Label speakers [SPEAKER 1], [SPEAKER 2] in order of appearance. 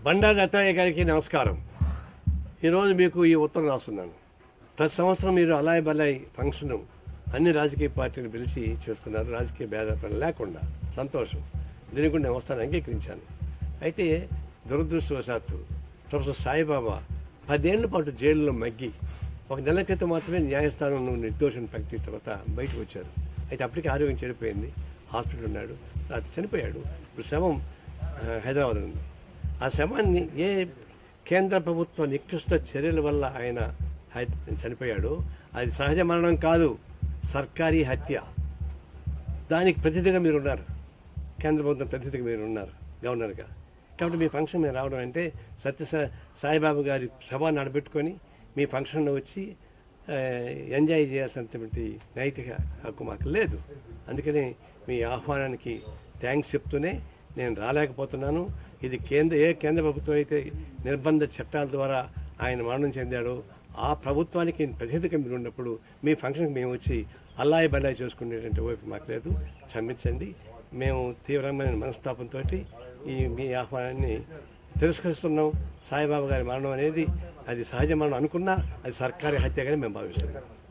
[SPEAKER 1] బండారు దత్తయ్య గారికి నమస్కారం ఈరోజు మీకు ఈ ఉత్తరం రాస్తున్నాను ప్రతి సంవత్సరం మీరు అలాయ్ బలాయ్ ఫంక్షన్ అన్ని రాజకీయ పార్టీలు పిలిచి చేస్తున్నారు రాజకీయ భేదాపరం లేకుండా సంతోషం దీనికి కూడా నేను వస్తాను అంగీకరించాను అయితే దురదృష్టవశాత్తు ప్రొఫెసర్ సాయిబాబా పదేళ్ల పాటు జైల్లో మగ్గి ఒక నెల క్రితం మాత్రమే న్యాయస్థానం నిర్దోషం ప్రకటించిన తర్వాత బయటకు వచ్చారు అయితే అప్పటికి ఆరోగ్యం చెడిపోయింది హాస్పిటల్ ఉన్నాడు అది చనిపోయాడు ఇప్పుడు శవం ఆ, హైదరాబాద్ ఉంది ఆ శవాన్ని ఏ కేంద్ర ప్రభుత్వ నికృష్ట చర్యల వల్ల ఆయన హై- చనిపోయాడు అది సహజ మరణం కాదు సర్కారీ హత్య దానికి ప్రతినిధిగా మీరు ఉన్నారు కేంద్ర ప్రభుత్వం ప్రతినిధిగా మీరు ఉన్నారు గవర్నర్గా కాబట్టి మీ ఫంక్షన్ మీరు రావడం అంటే సత్య సా- సాయిబాబు గారి సభ నడబెట్టుకొని మీ ఫంక్షన్లో వచ్చి ఆ, ఎంజాయ్ చేయాల్సినటువంటి నైతిక హక్కు మాకు లేదు అందుకని మీ ఆహ్వానానికి థ్యాంక్స్ చెప్తూనే నేను రాలేకపోతున్నాను ఇది కేంద్ర ఏ కేంద్ర ప్రభుత్వం అయితే నిర్బంధ చట్టాల ద్వారా ఆయన మరణం చెందాడో ఆ ప్రభుత్వానికి ప్రతినిధిగా మీరు ఉన్నప్పుడు మీ ఫంక్షన్కి మేము వచ్చి అల్లాయి బల్లాయి చూసుకునేటువంటి వైపు మాకు లేదు క్షమించండి మేము తీవ్రమైన మనస్తాపంతో ఈ మీ ఆహ్వానాన్ని తిరస్కరిస్తున్నాం సాయిబాబా గారి మరణం అనేది అది సహజ మరణం అనుకున్నా అది సర్కారీ హత్యగానే మేము భావిస్తున్నాం